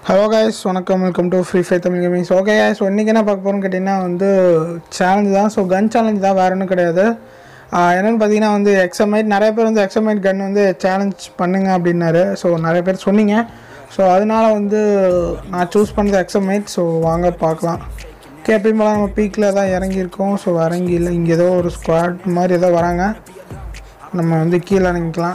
hello guys வணக்கம் welcome to Free Fire Tamil gaming so okay so இன்றைக்கி என்ன பார்க்க போகிறோம்னு கேட்டிங்கன்னா வந்து சேலஞ்சு தான் ஸோ கன் சேலஞ்ச் தான் வேறு ஒன்றும் கிடையாது ஆஹ் என்னென்னு பார்த்தீங்கன்னா வந்து எக்ஸமைட் நிறைய பேர் வந்து எக்ஸமைட் கன் வந்து சேலஞ்ச் பண்ணுங்க அப்படின்னாரு ஸோ நிறைய பேர் சொன்னீங்க ஸோ அதனால வந்து நான் சூஸ் பண்ணது எக்ஸமைட் ஸோ வாங்க பார்க்கலாம் ஓகே எப்பயும் போல நம்ம பீக்கில் தான் இறங்கியிருக்கோம் ஸோ இறங்கி இல்லை இங்கே ஏதோ ஒரு ஸ்குவாட் மாதிரி ஏதோ வராங்க நம்ம வந்து கீழே இறங்கிக்கலாம்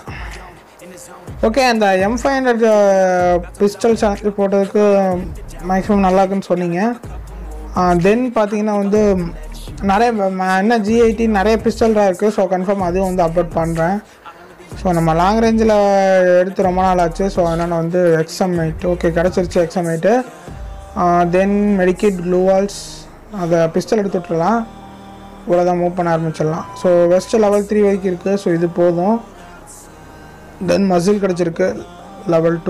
ஓகே அந்த M five hundred pistol channel போட்டதுக்கு மேக்ஸிமம் நல்லா இருக்குன்னு சொன்னீங்க தென் பார்த்தீங்கன்னா வந்து நிறைய ம- என்ன ஜி எயிட்டி நிறைய பிஸ்டல்டாக இருக்குது ஸோ கன்ஃபார்ம் அதுவும் வந்து அப்லோட் பண்ணுறேன் ஸோ நம்ம லாங் ரேஞ்சில் எடுத்து ரொம்ப நாள் ஆச்சு ஸோ அதனால் வந்து எக்ஸமைட் ஓகே கிடச்சிருச்சு எக்ஸமைட்டு தென் மெடிக்கேட் க்ளூவால்ஸ் அதை பிஸ்டல் எடுத்து விட்டுறலாம் இவ்வளோதான் மூவ் பண்ண ஆரம்பிச்சிடலாம் ஸோ வெஸ்ட் லெவல் த்ரீ வரைக்கும் இருக்குது ஸோ இது போதும் தென் மசில் கிடச்சிருக்கு லெவல் டூ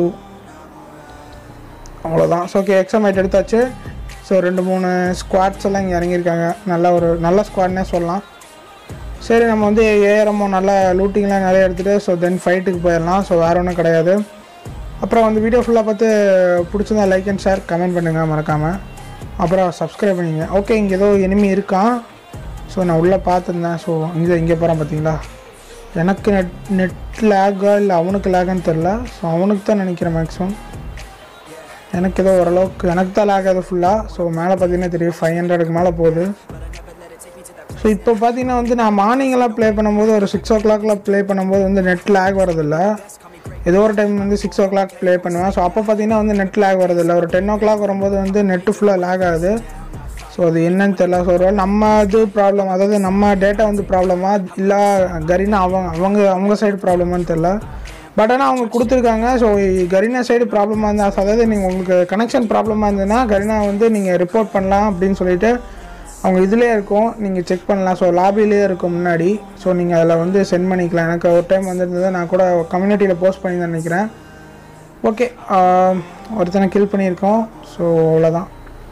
அவ்வளோதான் ஸோ ஓகே எக்ஸாமைட் எடுத்தாச்சு ஸோ ரெண்டு மூணு ஸ்குவாட்ஸ் எல்லாம் இங்கே இறங்கியிருக்காங்க நல்ல ஒரு நல்ல ஸ்குவாட்னே சொல்லலாம் சரி நம்ம வந்து ஏஆர்எம்மோ நல்ல லூட்டிங்லாம் நிறைய எடுத்துகிட்டு ஸோ தென் ஃபைட்டுக்கு போயிடலாம் ஸோ வேறு ஒன்றும் கிடையாது அப்புறம் வந்து வீடியோ ஃபுல்லாக பார்த்து பிடிச்சிருந்தா லைக் அண்ட் ஷேர் கமெண்ட் பண்ணுங்கள் மறக்காமல் அப்புறம் சப்ஸ்கிரைப் பண்ணிங்க ஓகே இங்கே ஏதோ எனிமி இருக்கான் ஸோ நான் உள்ளே பார்த்துருந்தேன் ஸோ இங்கே இங்கே போகிறேன் பார்த்தீங்களா எனக்கு நெட் நெட் லேகா இல்லை அவனுக்கு லேகான்னு தெரில ஸோ அவனுக்கு தான் நினைக்கிறேன் மேக்ஸிமம் எனக்கு ஏதோ ஓரளவுக்கு எனக்கு தான் லேக் ஆகுது ஃபுல்லாக ஸோ மேலே பார்த்தீங்கன்னா தெரியும் ஃபைவ் ஹண்ட்ரடுக்கு மேலே போகுது ஸோ இப்போ பார்த்தீங்கன்னா வந்து நான் மார்னிங்கெல்லாம் ப்ளே பண்ணும்போது ஒரு சிக்ஸ் ஓ கிளாக்ல ப்ளே பண்ணும்போது வந்து நெட் லேக் வரதில்ல ஏதோ ஒரு டைம் வந்து சிக்ஸ் ஓ கிளாக் ப்ளே பண்ணுவேன் ஸோ அப்போ பார்த்தீங்கன்னா வந்து நெட் லேக் வரதில்ல ஒரு டென் ஓ கிளாக் வரும்போது வந்து நெட்டு ஃபுல்லாக லேக் ஆகுது ஸோ அது என்னன்னு தெரியல ஸோ ஒருவேளை நம்ம இது ப்ராப்ளம் அதாவது நம்ம டேட்டா வந்து ப்ராப்ளமா இல்லை கரீனா அவங்க அவங்க அவங்க சைடு ப்ராப்ளமான்னு தெரில பட் ஆனால் அவங்க கொடுத்துருக்காங்க ஸோ கரீனா சைடு ப்ராப்ளமாக இருந்தால் அதாவது நீங்கள் உங்களுக்கு கனெக்ஷன் ப்ராப்ளமாக இருந்ததுன்னா கரீனா வந்து நீங்கள் ரிப்போர்ட் பண்ணலாம் அப்படின்னு சொல்லிட்டு அவங்க இதிலே இருக்கும் நீங்கள் செக் பண்ணலாம் ஸோ லாபிலே இருக்கும் முன்னாடி ஸோ நீங்கள் அதில் வந்து சென்ட் பண்ணிக்கலாம் எனக்கு ஒரு டைம் வந்திருந்தது நான் கூட கம்யூனிட்டியில் போஸ்ட் பண்ணி தான் நினைக்கிறேன் ஓகே ஒருத்தனை கில் பண்ணியிருக்கோம் ஸோ அவ்வளோதான்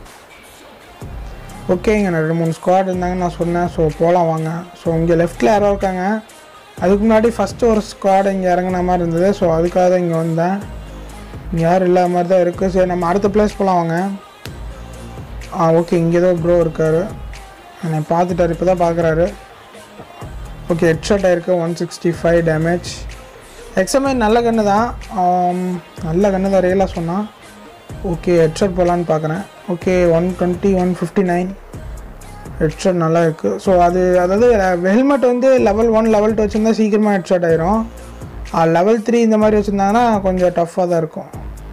ஓகேங்க நான் ரெண்டு மூணு ஸ்குவாட் இருந்தாங்கன்னு நான் சொன்னேன் ஸோ போகலாம் வாங்க ஸோ இங்கே லெஃப்ட்டில் யாரோ இருக்காங்க அதுக்கு முன்னாடி ஃபஸ்ட்டு ஒரு ஸ்குவாட் இங்கே இறங்குன மாதிரி இருந்தது ஸோ அதுக்காக தான் இங்கே வந்தேன் இங்கே யாரும் இல்லாத மாதிரி தான் இருக்குது சரி நம்ம அடுத்த பிளேஸ் போகலாம் வாங்க ஆ ஓகே இங்கே ஏதோ ப்ரோ இருக்கார் என்னை பார்த்துட்டாரு இப்போ தான் பார்க்குறாரு ஓகே ஹெட்ஷாட் ஆயிருக்கு ஒன் சிக்ஸ்டி ஃபைவ் டேமேஜ் எக்ஸாமே நல்ல கன்று தான் ஆம், நல்ல கன்று தான் ரியலாக சொன்னான் ஓகே ஹெட்ஷாட் போகலான்னு பார்க்குறேன் okay one twenty one fifty nine headshot நல்லா இருக்குது ஸோ அது அதாவது ஹெல்மெட் வந்து லெவல் ஒன் லெவல் டூ வச்சுருந்தா சீக்கிரமாக ஹெட்ஷாட் ஆயிரும் லெவல் த்ரீ இந்த மாதிரி வச்சுருந்தாங்கன்னா கொஞ்சம் டஃப்பாக தான் இருக்கும்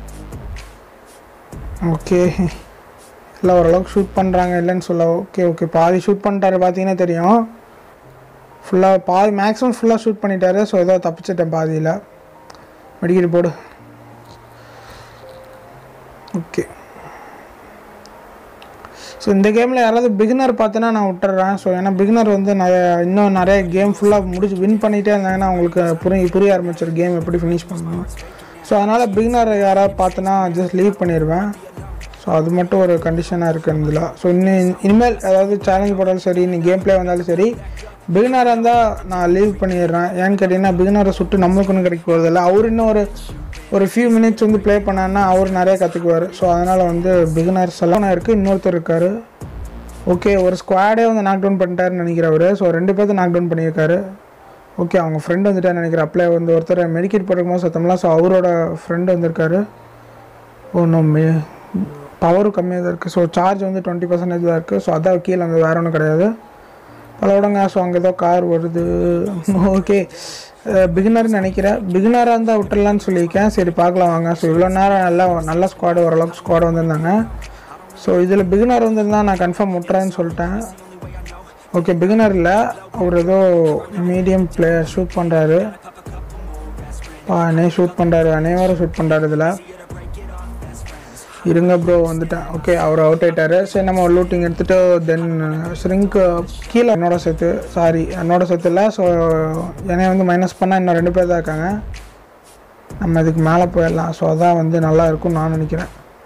ஓகே இல்லை ஓரளவுக்கு ஷூட் பண்ணுறாங்க இல்லைன்னு சொல்ல ஓகே ஓகே பாதி ஷூட் பண்ணிட்டாரு பார்த்தீங்கன்னா தெரியும் ஃபுல்லாக பாதி மேக்ஸிமம் ஃபுல்லாக ஷூட் பண்ணிட்டாரு ஸோ ஏதோ தப்பிச்சிட்டேன் பாதியில் மெடிக்கெட் போடு ஓகே ஸோ இந்த கேமில் யாராவது பிகினர் பார்த்தேன்னா நான் விட்டுறேன் ஸோ ஏன்னா பிகினர் வந்து நிறைய இன்னும் நிறைய கேம் ஃபுல்லாக முடிச்சு வின் பண்ணிகிட்டே இருந்தாங்கன்னா அவங்களுக்கு புரிய புரிய ஆரம்பிச்சிரு கேம் எப்படி ஃபினிஷ் பண்ணணும் ஸோ அதனால் பிகினர் யாராவது பார்த்தேன்னா ஜஸ்ட் லீவ் பண்ணிடுவேன் ஸோ அது மட்டும் ஒரு கண்டிஷனாக இருக்குது இதில் ஸோ இன்னும் இனிமேல் அதாவது சேலஞ்ச் போட்டாலும் சரி நீ கேம் ப்ளே வந்தாலும் சரி பிகினராக இருந்தால் நான் லீவ் பண்ணிடுறேன் ஏன்னு கேட்டிங்கன்னா பிகினரை சுட்டு நம்மளுக்கு ஒன்றும் கிடைக்க போகிறதில்ல அவர் இன்னும் ஒரு ஒரு ஃபியூ மினிட்ஸ் வந்து ப்ளே பண்ணான்னா அவர் நிறைய கற்றுக்குவார் ஸோ அதனால் வந்து பிகினர்ஸ் எல்லாம் இருக்குது இன்னொருத்தர் இருக்கார் ஓகே ஒரு ஸ்குவாடே வந்து நாக் டவுன் பண்ணிட்டாருன்னு நினைக்கிறவர் ஸோ ரெண்டு பேர்த்து நாக் டவுன் பண்ணியிருக்காரு ஓகே அவங்க ஃப்ரெண்டு வந்துட்டான்னு நினைக்கிறேன் அப்ளை வந்து ஒருத்தர் மெடிக்கெட் போட்டுக்கும் சத்தம்லாம் ஸோ அவரோட ஃப்ரெண்டு வந்திருக்காரு ஒன்றும் பவரும் கம்மியாக தான் இருக்குது ஸோ சார்ஜ் வந்து டுவெண்ட்டி பர்சன்டேஜ் தான் இருக்குது ஸோ அதான் கீழே வந்து வேறு ஒன்றும் கிடையாது பல விடங்க ஸோ அங்கே ஏதோ கார் வருது ஓகே பிகினர்னு நினைக்கிறேன் பிகினராக இருந்தால் விட்டுறலான்னு சொல்லியிருக்கேன் சரி பார்க்கலாம் வாங்க ஸோ இவ்வளோ நேரம் நல்லா நல்ல ஸ்குவாடு ஓரளவுக்கு ஸ்குவாடு வந்திருந்தாங்க ஸோ இதில் பிகினர் வந்திருந்தா நான் கன்ஃபார்ம் விட்டுறேன்னு சொல்லிட்டேன் ஓகே பிகினர் இல்லை அவர் ஏதோ மீடியம் பிளேயர் ஷூட் பண்ணுறாரு அனே ஷூட் பண்ணுறாரு அனைவரும் ஷூட் பண்ணுறாரு இதில் இருங்க ப்ரோ வந்துட்டேன் ஓகே அவர் அவுட் ஆயிட்டாரு சரி நம்ம லூட்டிங் எடுத்துகிட்டு தென் ஸ்ரிங்க்கு கீழே என்னோட சேர்த்து சாரி என்னோட சேர்த்து இல்லை ஸோ என்னைய வந்து மைனஸ் பண்ணால் இன்னும் ரெண்டு பேர் தான் இருக்காங்க நம்ம இதுக்கு மேலே போயிடலாம் ஸோ அதான் வந்து நல்லா இருக்கும்னு நான் நினைக்கிறேன்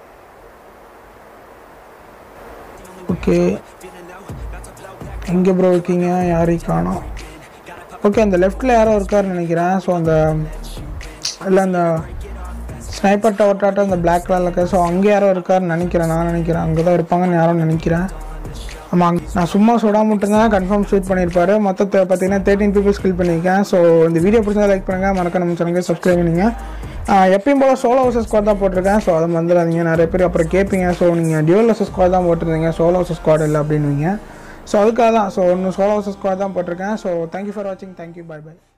ஓகே எங்கே ப்ரோ இருக்கீங்க யாரையும் காணோம் ஓகே அந்த லெஃப்ட்டில் யாரோ இருக்காருன்னு நினைக்கிறேன் ஸோ அந்த இல்லை அந்த ஸ்னைப்பர் டவர் டாட்டா இந்த பிளாக் கலரில் இருக்க ஸோ அங்கே யாரோ இருக்காருன்னு நினைக்கிறேன் நான் நினைக்கிறேன் அங்கே தான் இருப்பாங்கன்னு யாரும் நினைக்கிறேன் ஆமாம் நான் சும்மா சுடாம விட்டுருந்தேன் கன்ஃபார்ம் ஷூட் பண்ணியிருப்பாரு மொத்தத்தை பார்த்தீங்கன்னா தேர்ட்டின் பீப்புள்ஸ் கில் பண்ணியிருக்கேன் ஸோ இந்த வீடியோ பிடிச்சா லைக் பண்ணுங்கள் மறக்க நம்ம சேனலுக்கு சப்ஸ்கிரைப் பண்ணுங்க ஆஹ் எப்பயும் போல் சோலோ வர்சஸ் ஸ்குவாட் தான் போட்டிருக்கேன் ஸோ அதை வந்துடாதீங்க நிறைய பேர் அப்புறம் கேட்பீங்க ஸோ நீங்கள் டியூல் வர்சஸ் ஸ்குவாட் தான் போட்டிருந்தீங்க சோலோ வர்சஸ் ஸ்குவாட் இல்லை அப்படின்னுவீங்க ஸோ அதுக்காக தான் ஸோ ஒன்று சோலோ வர்சஸ் ஸ்குவாட் தான் போட்டிருக்கேன் ஸோ தேங்க்யூ ஃபார் வாட்சிங் தேங்க்யூ பை பை